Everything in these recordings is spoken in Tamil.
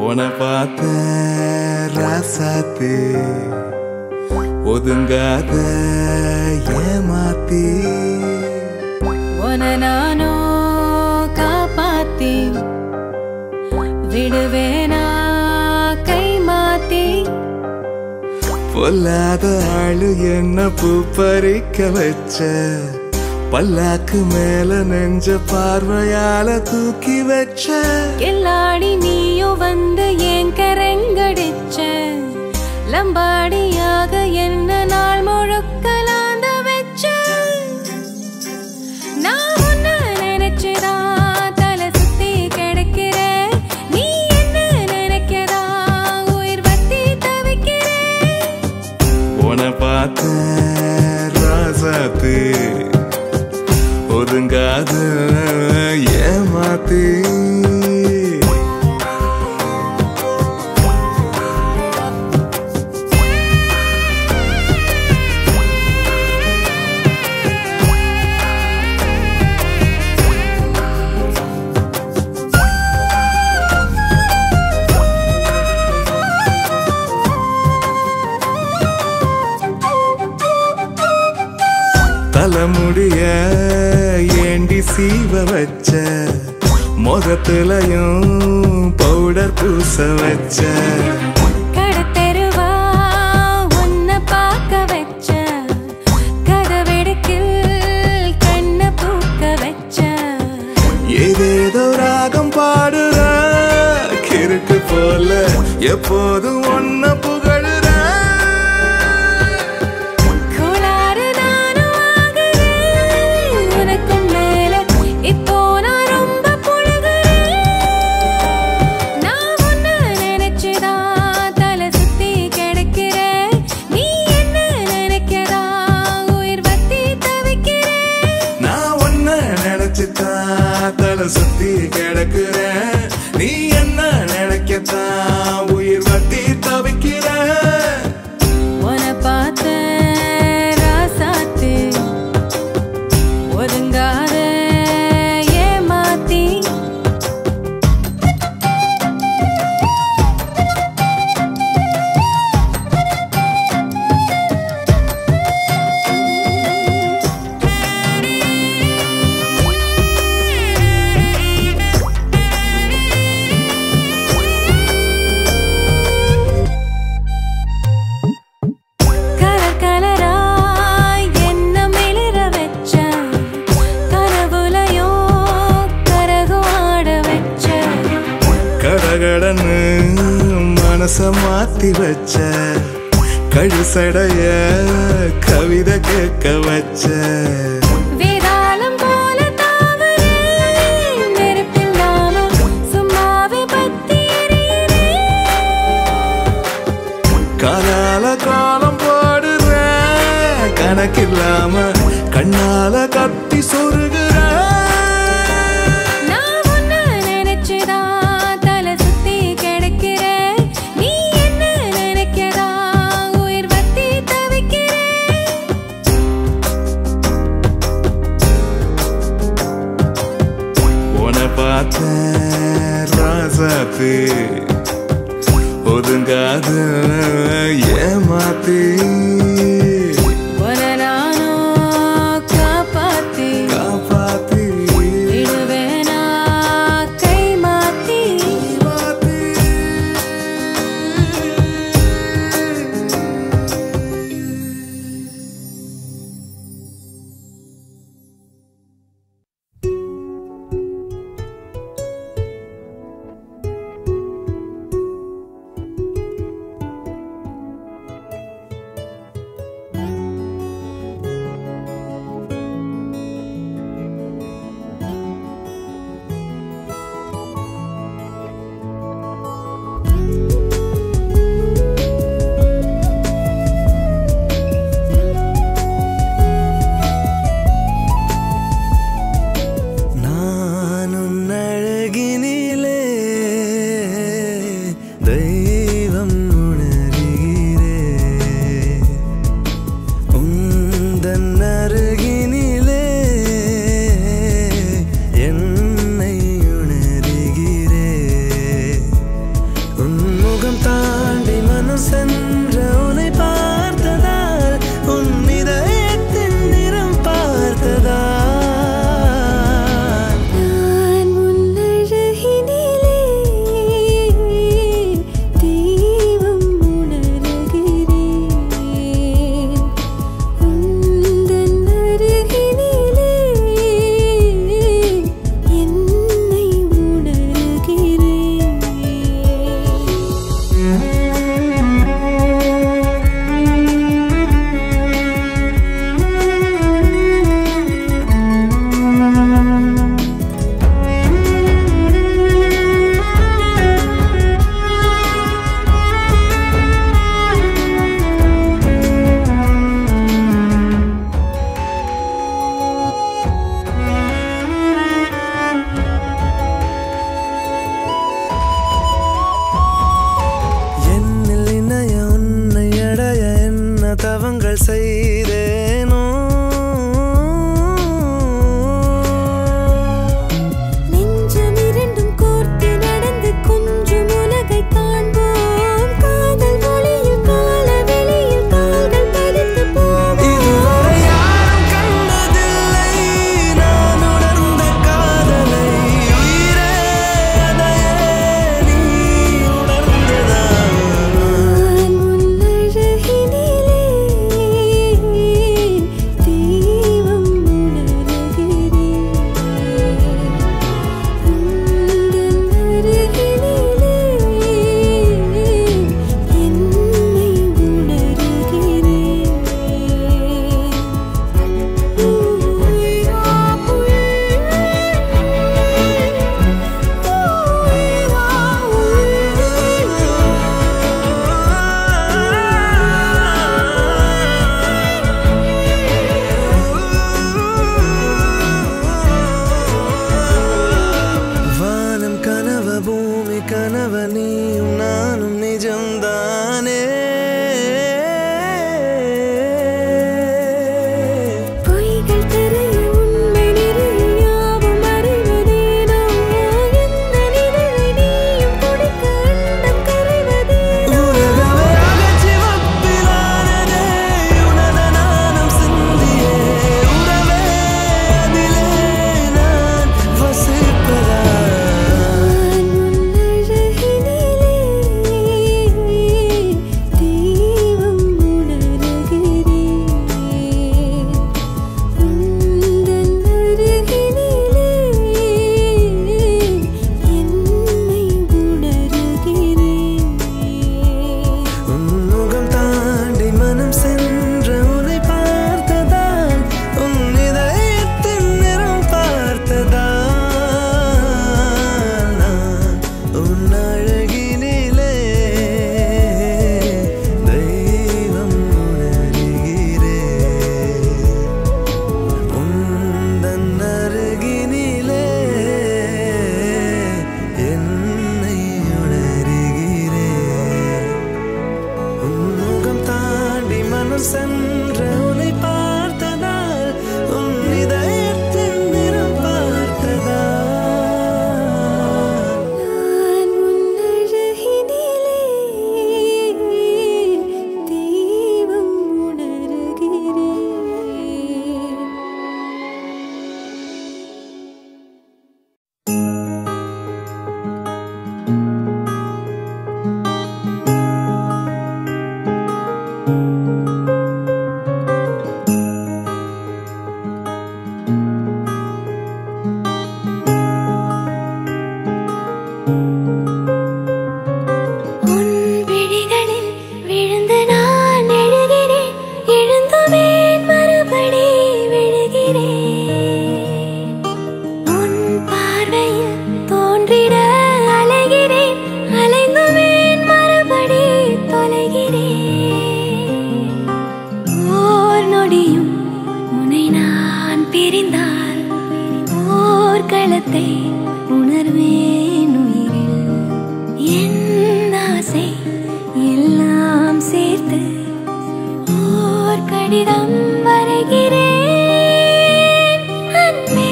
உன பார்த்த ராசாத்து ஒதுங்காத ஏமாத்தி உன நானோ காப்பாத்தி விடுவேனா கை மாத்தி பொல்லாத ஆளு என்ன பூ பறிக்க வச்ச பல்லாக்கு மேல நெஞ்ச பார்வையால தூக்கி வச்ச எல்லாடி நீயோ வந்து என் கரங்கடிச்ச லம்பாடியாக என்ன நாள் முழுக்கலாந்த வச்ச நான் உன்னை நினைச்சுதான் தலை சுத்தி கிடக்கிறேன் நீ என்ன நினைக்கிறா உயிர் வத்தி தவிக்கிறேன் உன பார்த்த ராசாத்து ஒதுங்காத ஏமாத்தி தலைமுடிய ஏண்டி சீவ வச்ச முகத்துலயும் பவுடர் பூச வச்ச கடத்தெருவா உன்னை பார்க்க வச்ச கதவெடுக்கில் கண்ணை பூக்க வச்ச ஏதேதோ ராகம் பாடுற கிறுக்கு போல எப்போதும் ஒன்ன புகழுற கோளாறு நானும் ஆகுறேன் உனக்கும் மேல இப்போ நான் ரொம்ப புழுகுறேன் நான் உன்னை நினைச்சுதான் தலை சுத்தி கிடக்கிறேன் நீ என்ன நினைக்கிறா உயிர் வத்தி தவிக்கிறேன் நான் ஒன்ன நினைச்சுதான் தலை சுத்தி கிடக்குறேன் நீ என்ன நினைக்கத்தான் உயிர் வட்டி தவிக்கிற உன்னை பார்த்த ராசாத்து ஒதுங்காத ஏமாத்தி கலர் கலராய் என்ன மிளிர வச்ச கனவுலையோ கரகு ஆட வச்ச கடகடன்னு மனச மாத்தி வச்ச கழுசடைய கவிதை கேட்க வச்ச வேதாளம் போல தாவரேன் நெருப்பில்லாம சும்மாவே பத்தி எரியுறேன் காலால காலம் போடுற கணக்கில்லாம கண்ணால கத்தி சொருகிற நான் உன்னை நினைச்சுதான் தலை சுத்தி கிடக்கிறேன் நீ என்ன நினைக்கிறா உயிர் வத்தி தவிக்கிறேன் உன பார்த்த ராசாத்து ஒதுங்காத ஏமாத்தி உன்னை நானோ காப்பாத்தி காப்பாத்தி விடுவேனா கை மாத்தி கனவு நீயும் நானும் நிஜம்தானே பொய்கள் தெரிய உண்மை நிறைய யாவும் அறிவதேனோ எந்த நிழலை நீயும் கொடுக்க அண்டம் கரைவதேனோ உலகமே அகச்சிவப்பிலானதே உனத நாணம் சிந்தியே உறவே அதிலே நான் வசிப்பதா நான் உன்னழகினிலே தெய்வம் உணர்கிறேன் உந்தன் அருகினிலே என்னை உணர்கிறேன் உன்முகம் தாண்டி மனம் சென்ற உன்னை பார்த்ததால் உன் இதயத்தின் நிறம் பார்த்ததால் நான் உன் அழகினிலே தெய்வம் உணர்கிறேன் உந்தன் அருகினிலே என்னை உணர்கிறேன் உன்முகம் தாண்டி மனம் சென்ற உன்னை பார்த்ததால் உன் இதயத்தின் நிறம் பார்த்ததால் நான் உன்னழகினிலே தெய்வம் உணர்கிறேன் உன் விழிகளில் விழுந்து நான் எழுகிறேன் எழுந்துவேன் மறுபடி விழுகிறேன் உன் பார்வையில் தோன்றிட அலைகிறேன் அலைந்துவேன் மறுபடி தொலைகிறேன் ஓர் நொடியும் உன்னை நான் பிரிந்தால் ஓர் களத்தை உணர்வேன் உயிரில் என் ஆசை எல்லாம் சேர்த்து ஓர் கடிதம் வரைகிறேன் அன்பே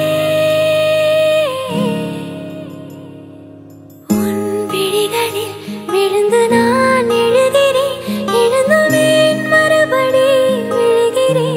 உன் விழிகளில் விழுந்து நான் எழுகிறேன் எழுந்துவேன் மறுபடி விழுகிறேன்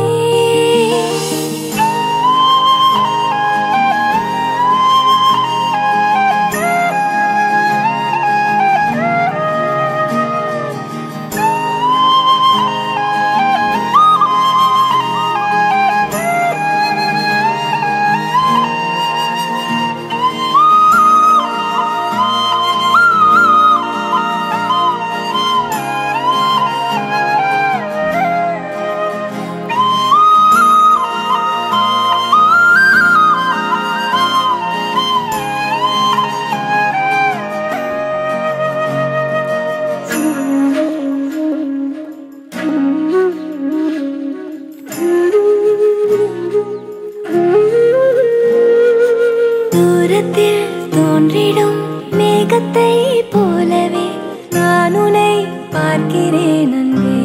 தூரத்தில் தோன்றிடும் மேகத்தை போலவே நான் உன்னை பார்க்கிறேன் அன்பே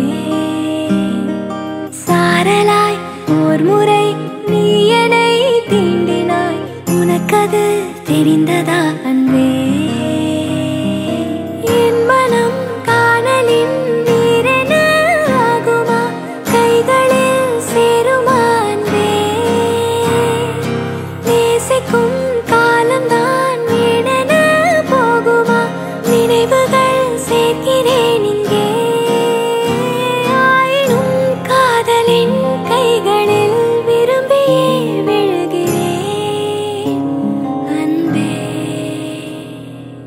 சாரலாய் ஓர் முறை நீ என்னை தீண்டினாய் உனக்கது தெரிந்ததா அன்பே என் மனம் காணலின் வீரன ஆகுமா கைகளில் சேருமா அன்பே நேசிக்கும் காலம்தான் வீணென போகுமா நினைவுகள் சேர்க்கிறேன் இங்கே ஆயினும் காதலின் கைகளில் விரும்பியே விழுகிறேன் அன்பே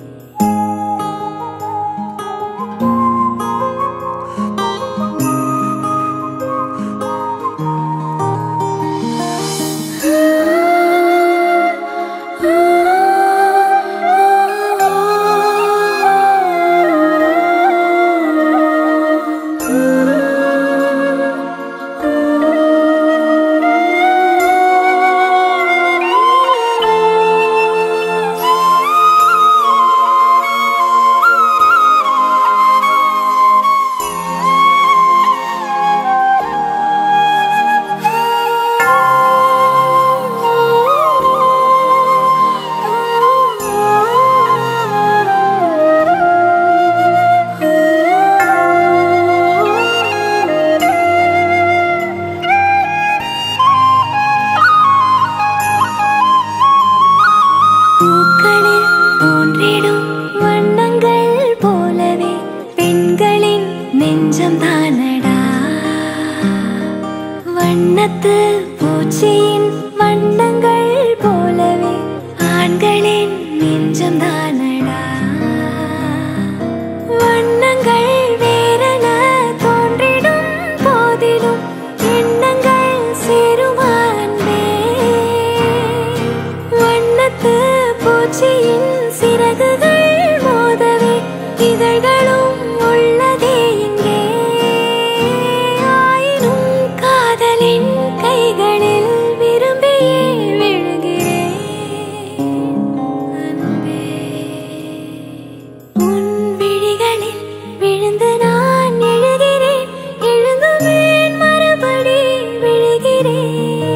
வண்ணத்து பூச்சியின் வண்ணங்கள் போலவே ஆண்களின் நெஞ்சம் தானடா வண்ணங்கள் வேறென தோன்றிடும் போதிலும் எண்ணங்கள் சேருமா அன்பே வண்ணத்து பூச்சியின் சிறகுகள் மோதவே இதழ்களும் உள்ளதே இங்கே ஆயினும் காதலின் கைகளில் விரும்பியே விழுகிறேன் அன்பே உன் விழிகளில் விழுந்து நான் எழுகிறேன் எழுந்துவேன் மறுபடி விழுகிறேன்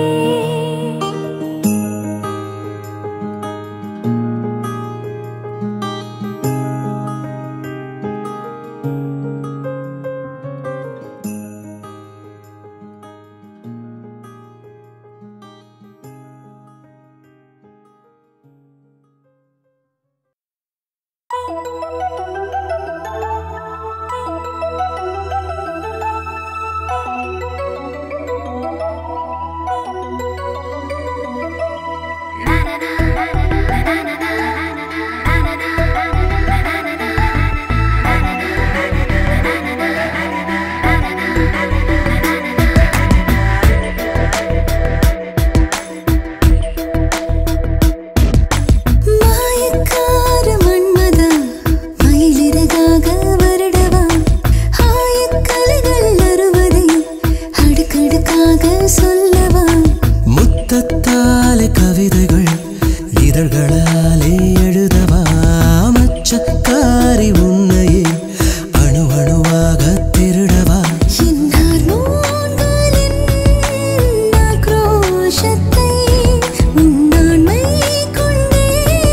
மாயக்கார மன்மதா மயிலிறகாக வருடவா ஆயக்கலைகள் அறுவதை அடுக்கடுக்காக சொல்லவா முத்தத்தாலே கவிதைகள் இதழ்களாலே எழுதவா மச்சக்காரி உன்னையே அணு அணுவாக திருடவா என்னார் மோன்களின் ஆக்ரோஷத்தை உன்னாண்மை கொண்டே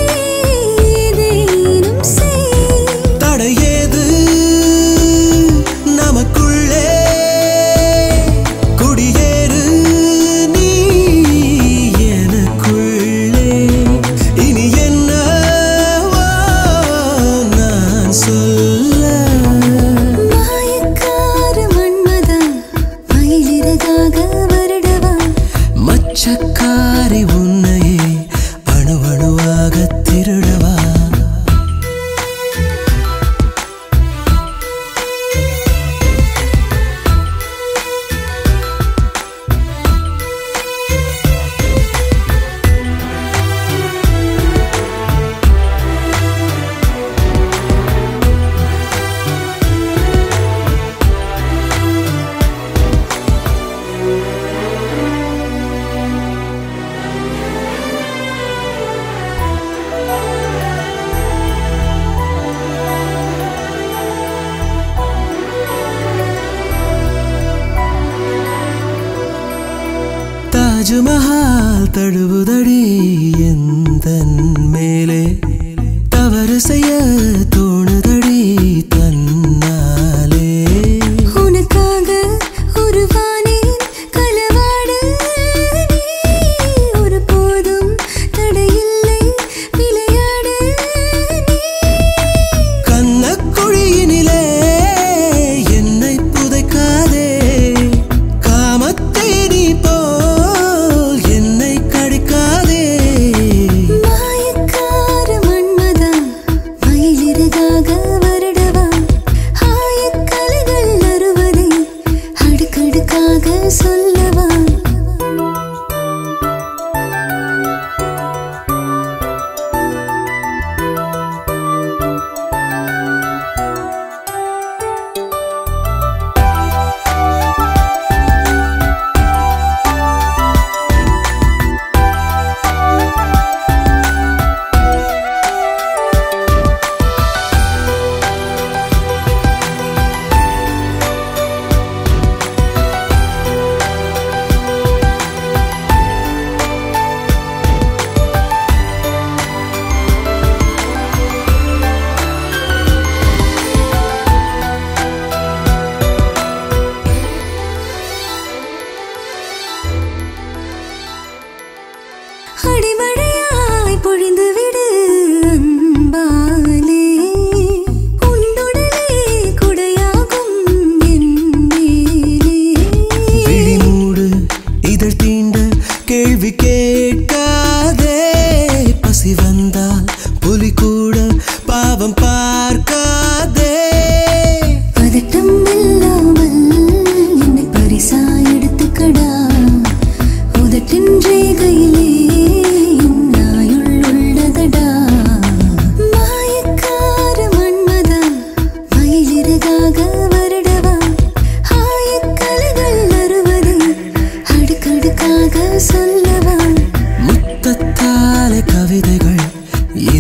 ஏதேனும் செய் தடையேது நமக்குள்ளே குடியேறு நீ எனக்குள்ளே இனி என்ன நான் சொல்ல மாயக்கார மன்மதா மயிலிறகாக வருடவா மச்சக்காரி உன்னையே அணு அணுவாக திருடவா தாஜ்மஹால் தழுவுதடி எந்தன் மேலே தவறு செய்ய தோணுதடி தன்னாலே உனக்காக உருவானேன் களவாடு நீ ஒருபோதும் தடையில்லை விளையாடு நீ கண்ணக்குழியினிலே என்னை புதைக்காதே காமத்தை நீ போல் என்னை கடிக்காதே மாயக்கார மன்மதா மயிலிறகாக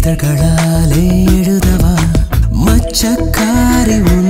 இதழ்களாலே எழுதவா மச்சக்காரி உன்